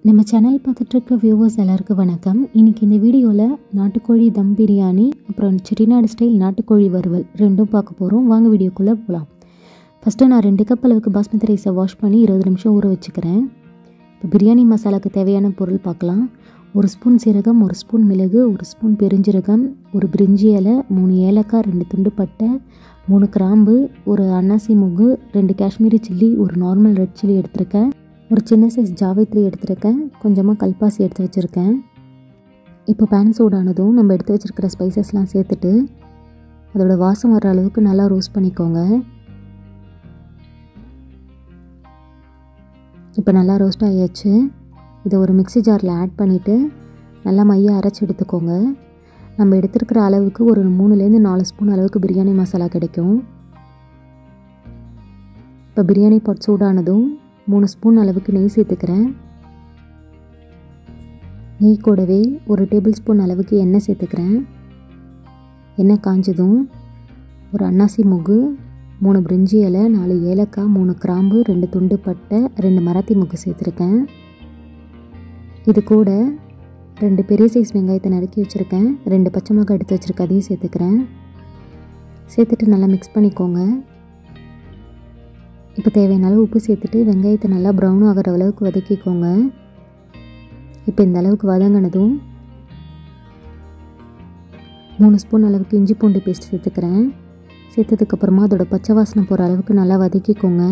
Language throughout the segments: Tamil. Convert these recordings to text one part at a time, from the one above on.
நம்ம சேனல் பார்த்துட்ருக்க வியூவர்ஸ் எல்லாருக்கும் வணக்கம் இன்றைக்கி இந்த வீடியோவில் நாட்டுக்கோழி தம் பிரியாணி அப்புறம் செட்டிநாடு ஸ்டைல் நாட்டுக்கோழி வறுவல் ரெண்டும் பார்க்க போகிறோம் வாங்க வீடியோக்குள்ளே போகலாம் ஃபஸ்ட்டு நான் ரெண்டு கப் அளவுக்கு பாஸ்மதி ரைஸை வாஷ் பண்ணி இருபது நிமிஷம் ஊற வச்சுக்கிறேன் இப்போ பிரியாணி மசாலாவுக்கு தேவையான பொருள் பார்க்கலாம் ஒரு ஸ்பூன் சீரகம் ஒரு ஸ்பூன் மிளகு ஒரு ஸ்பூன் பெருஞ்சீரகம் ஒரு பிரிஞ்சி இலை மூணு ஏலக்காய் ரெண்டு துண்டு பட்டை மூணு கிராம்பு ஒரு அன்னாசி முகு ரெண்டு காஷ்மீரி சில்லி ஒரு நார்மல் ரெட் சில்லி எடுத்திருக்கேன் ஒரு சின்ன சைஸ் ஜாவித்ரி எடுத்திருக்கேன் கொஞ்சமாக கல்பாசி எடுத்து வச்சுருக்கேன் இப்போ பேன் சூடானதும் நம்ம எடுத்து வச்சுருக்கிற ஸ்பைசஸ்லாம் சேர்த்துட்டு அதோட வாசம் வர அளவுக்கு நல்லா ரோஸ்ட் பண்ணிக்கோங்க இப்போ நல்லா ரோஸ்ட் ஆகியாச்சு இதை ஒரு மிக்ஸி ஜாரில் ஆட் பண்ணிவிட்டு நல்லா மைய அரைச்சி எடுத்துக்கோங்க நம்ம எடுத்துருக்கிற அளவுக்கு ஒரு மூணுலேருந்து நாலு ஸ்பூன் அளவுக்கு பிரியாணி மசாலா கிடைக்கும் இப்போ பிரியாணி பாட் சூடானதும் மூணு ஸ்பூன் அளவுக்கு நெய் சேர்த்துக்கிறேன் நெய் கூடவே ஒரு டேபிள் ஸ்பூன் அளவுக்கு எண்ணெய் சேர்த்துக்கிறேன் எண்ணெய் காஞ்சதும் ஒரு அன்னாசி முகு மூணு பிரிஞ்சி இலை நாலு ஏலக்காய் மூணு கிராம்பு ரெண்டு துண்டு பட்டை ரெண்டு மராத்தி முக்கு சேர்த்துருக்கேன் இது கூட ரெண்டு பெரிய சைஸ் வெங்காயத்தை நறுக்கி வச்சுருக்கேன் ரெண்டு பச்சை மிளகாய் எடுத்து வச்சுருக்கேன் அதையும் சேர்த்துக்கிறேன் சேர்த்துட்டு நல்லா மிக்ஸ் பண்ணிக்கோங்க இப்போ தேவையான அளவு உப்பு சேர்த்துட்டு வெங்காயத்தை நல்லா ப்ரௌன் ஆகிற அளவுக்கு வதக்கிக்கோங்க இப்போ இந்த அளவுக்கு வதங்கினதும் மூணு ஸ்பூன் அளவுக்கு இஞ்சி பூண்டு பேஸ்ட் சேர்த்துக்கிறேன் சேர்த்ததுக்கப்புறமா அதோட பச்சை வாசனை போகிற அளவுக்கு நல்லா வதக்கிக்கோங்க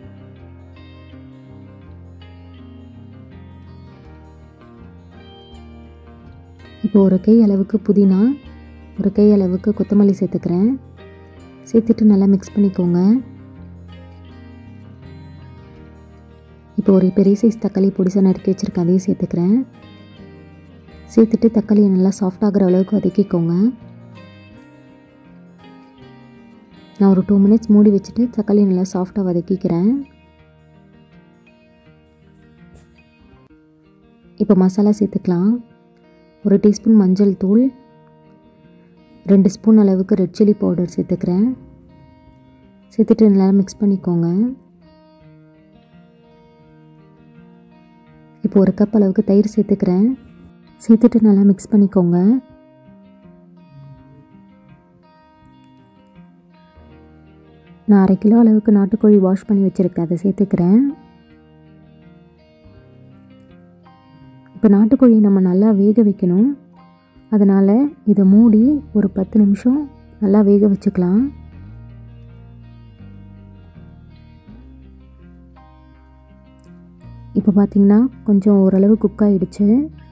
இப்போ ஒரு கை அளவுக்கு புதினா ஒரு கை அளவுக்கு கொத்தமல்லி சேர்த்துக்கிறேன் சேர்த்துட்டு நல்லா மிக்ஸ் பண்ணிக்கோங்க இப்போ ஒரு பெரிய சைஸ் தக்காளி பொடிசாக நறுக்கி வச்சுருக்கேன் அதையும் சேர்த்துக்கிறேன் சேர்த்துட்டு தக்காளியை நல்லா சாஃப்ட் ஆகிற அளவுக்கு வதக்கிக்கோங்க நான் ஒரு டூ மினிட்ஸ் மூடி வச்சுட்டு தக்காளியை நல்லா சாஃப்டாக வதக்கிக்கிறேன் இப்போ மசாலா சேர்த்துக்கலாம் ஒரு டீஸ்பூன் மஞ்சள் தூள் ரெண்டு ஸ்பூன் அளவுக்கு ரெட் சில்லி பவுடர் சேர்த்துக்கிறேன் சேர்த்துட்டு நல்லா மிக்ஸ் பண்ணிக்கோங்க இப்போ ஒரு கப் அளவுக்கு தயிர் சேர்த்துக்கிறேன் சேர்த்துட்டு நல்லா மிக்ஸ் பண்ணிக்கோங்க நான் அரை கிலோ அளவுக்கு நாட்டுக்கோழி வாஷ் பண்ணி வச்சுருக்கேன் அதை சேர்த்துக்கிறேன் இப்போ நாட்டுக்கோழியை நம்ம நல்லா வேக வைக்கணும் அதனால் இதை மூடி ஒரு பத்து நிமிஷம் நல்லா வேக வச்சுக்கலாம் இப்போ பார்த்திங்கன்னா கொஞ்சம் ஓரளவு குக் ஆகிடுச்சு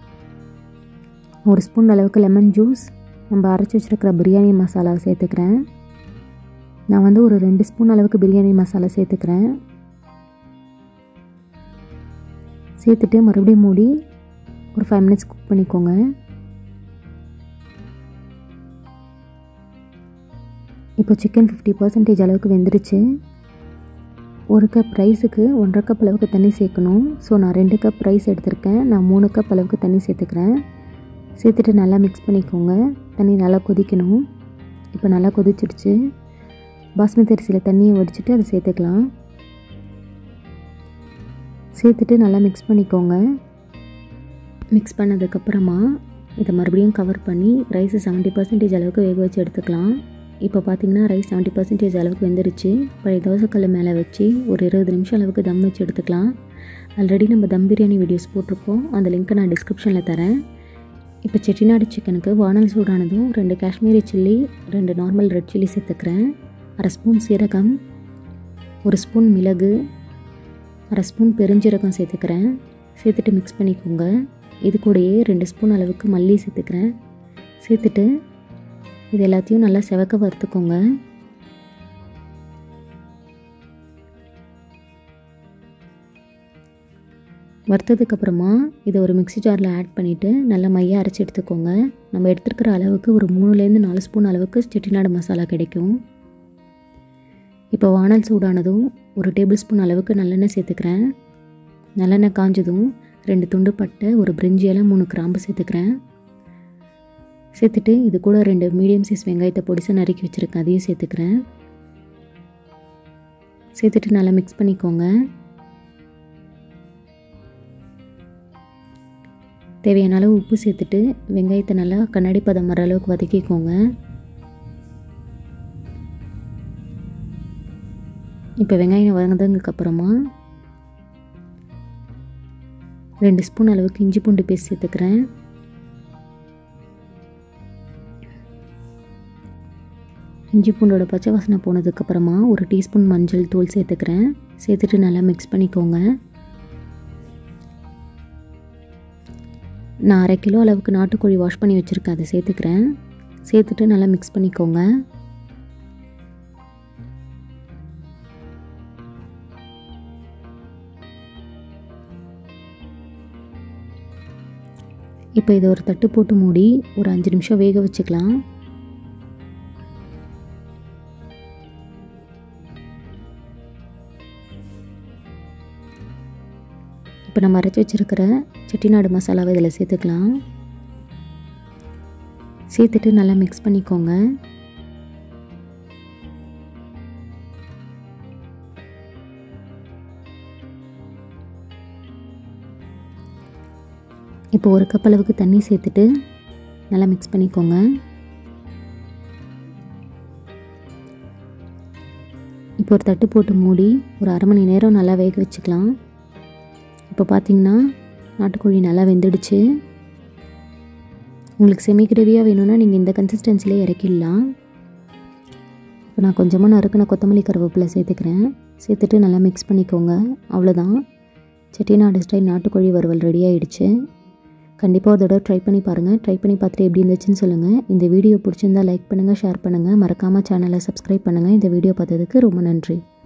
ஒரு ஸ்பூன் அளவுக்கு லெமன் ஜூஸ் நம்ம அரைச்சி வச்சுருக்கிற பிரியாணி மசாலா சேர்த்துக்கிறேன் நான் வந்து ஒரு ரெண்டு ஸ்பூன் அளவுக்கு பிரியாணி மசாலா சேர்த்துக்கிறேன் சேர்த்துட்டு மறுபடியும் மூடி ஒரு ஃபைவ் மினிட்ஸ் குக் பண்ணிக்கோங்க இப்போ சிக்கன் ஃபிஃப்டி பர்சன்டேஜ் அளவுக்கு வெந்துருச்சு ஒரு கப் ரைஸுக்கு ஒன்றரை கப் அளவுக்கு தண்ணி சேர்க்கணும் ஸோ நான் ரெண்டு கப் ரைஸ் எடுத்திருக்கேன் நான் மூணு கப் அளவுக்கு தண்ணி சேர்த்துக்கிறேன் சேர்த்துட்டு நல்லா மிக்ஸ் பண்ணிக்கோங்க தண்ணி நல்லா கொதிக்கணும் இப்போ நல்லா கொதிச்சிடுச்சு பாஸ்மதி அரிசியில் தண்ணியை வடிச்சிட்டு அதை சேர்த்துக்கலாம் சேர்த்துட்டு நல்லா மிக்ஸ் பண்ணிக்கோங்க மிக்ஸ் பண்ணதுக்கப்புறமா இதை மறுபடியும் கவர் பண்ணி ரைஸை செவன்ட்டி பர்சன்டேஜ் அளவுக்கு வேக வச்சு எடுத்துக்கலாம் இப்போ பார்த்திங்கன்னா ரைஸ் செவன்ட்டி பர்சன்டேஜ் அளவுக்கு வெந்துருச்சு பழைய தோசைக்கல் மேலே வச்சு ஒரு இருபது நிமிஷம் அளவுக்கு தம் வச்சு எடுத்துக்கலாம் ஆல்ரெடி நம்ம தம் பிரியாணி வீடியோஸ் போட்டிருக்கோம் அந்த லிங்க்கை நான் டிஸ்கிரிப்ஷனில் தரேன் இப்போ செட்டிநாடு சிக்கனுக்கு வானல் சூடானதும் ரெண்டு காஷ்மீரி சில்லி ரெண்டு நார்மல் ரெட் சில்லி சேர்த்துக்கிறேன் அரை ஸ்பூன் சீரகம் ஒரு ஸ்பூன் மிளகு அரை ஸ்பூன் பெருஞ்சீரகம் சேர்த்துக்கிறேன் சேர்த்துட்டு மிக்ஸ் பண்ணிக்கோங்க இது கூடயே ரெண்டு ஸ்பூன் அளவுக்கு மல்லி சேர்த்துக்கிறேன் சேர்த்துட்டு இது எல்லாத்தையும் நல்லா செவக்க வறுத்துக்கோங்க வறுத்ததுக்கப்புறமா இதை ஒரு மிக்ஸி ஜாரில் ஆட் பண்ணிவிட்டு நல்லா மைய அரைச்சி எடுத்துக்கோங்க நம்ம எடுத்துருக்கிற அளவுக்கு ஒரு மூணுலேருந்து நாலு ஸ்பூன் அளவுக்கு செட்டிநாடு மசாலா கிடைக்கும் இப்போ வானல் சூடானதும் ஒரு டேபிள் ஸ்பூன் அளவுக்கு நல்லெண்ணெய் சேர்த்துக்கிறேன் நல்லெண்ணெய் காஞ்சதும் ரெண்டு துண்டு பட்டை ஒரு பிரிஞ்சி இலை மூணு கிராம்பு சேர்த்துக்கிறேன் சேர்த்துட்டு இது கூட ரெண்டு மீடியம் சைஸ் வெங்காயத்தை பொடிசாக நறுக்கி வச்சுருக்கேன் அதையும் சேர்த்துக்கிறேன் சேர்த்துட்டு நல்லா மிக்ஸ் பண்ணிக்கோங்க தேவையான அளவு உப்பு சேர்த்துட்டு வெங்காயத்தை நல்லா கண்ணாடி பதம் வர அளவுக்கு வதக்கிக்கோங்க இப்போ வெங்காயம் வதங்கினதுக்கப்புறமா ரெண்டு ஸ்பூன் அளவுக்கு இஞ்சி பூண்டு பேஸ்ட் சேர்த்துக்கிறேன் இஞ்சி பூண்டோட பச்சை வாசனை போனதுக்கப்புறமா ஒரு டீஸ்பூன் மஞ்சள் தூள் சேர்த்துக்கிறேன் சேர்த்துட்டு நல்லா மிக்ஸ் பண்ணிக்கோங்க நான் அரை கிலோ அளவுக்கு நாட்டுக்கோழி வாஷ் பண்ணி வச்சுருக்கேன் அதை சேர்த்துக்கிறேன் சேர்த்துட்டு நல்லா மிக்ஸ் பண்ணிக்கோங்க இப்போ இதை ஒரு தட்டு போட்டு மூடி ஒரு அஞ்சு நிமிஷம் வேக வச்சுக்கலாம் இப்போ நம்ம அரைச்சி வச்சுருக்கிற செட்டிநாடு மசாலாவை இதில் சேர்த்துக்கலாம் சேர்த்துட்டு நல்லா மிக்ஸ் பண்ணிக்கோங்க இப்போ ஒரு கப் அளவுக்கு தண்ணி சேர்த்துட்டு நல்லா மிக்ஸ் பண்ணிக்கோங்க இப்போ ஒரு தட்டு போட்டு மூடி ஒரு அரை மணி நேரம் நல்லா வேக வச்சுக்கலாம் இப்போ பார்த்தீங்கன்னா நாட்டுக்கோழி நல்லா வெந்துடுச்சு உங்களுக்கு செமி கிரேவியாக வேணும்னா நீங்கள் இந்த கன்சிஸ்டன்சிலே இறக்கிடலாம் இப்போ நான் கொஞ்சமாக நறுக்கின கொத்தமல்லி கருவேப்பிலை சேர்த்துக்கிறேன் சேர்த்துட்டு நல்லா மிக்ஸ் பண்ணிக்கோங்க அவ்வளோதான் செட்டிநாடு ஸ்டைல் நாட்டுக்கோழி வறுவல் ரெடி ஆகிடுச்சு கண்டிப்பாக ஒரு தடவை ட்ரை பண்ணி பாருங்கள் ட்ரை பண்ணி பார்த்துட்டு எப்படி இருந்துச்சுன்னு சொல்லுங்கள் இந்த வீடியோ பிடிச்சிருந்தா லைக் பண்ணுங்கள் ஷேர் பண்ணுங்கள் மறக்காமல் சேனலை சப்ஸ்கிரைப் பண்ணுங்கள் இந்த வீடியோ பார்த்ததுக்கு ரொம்ப நன்றி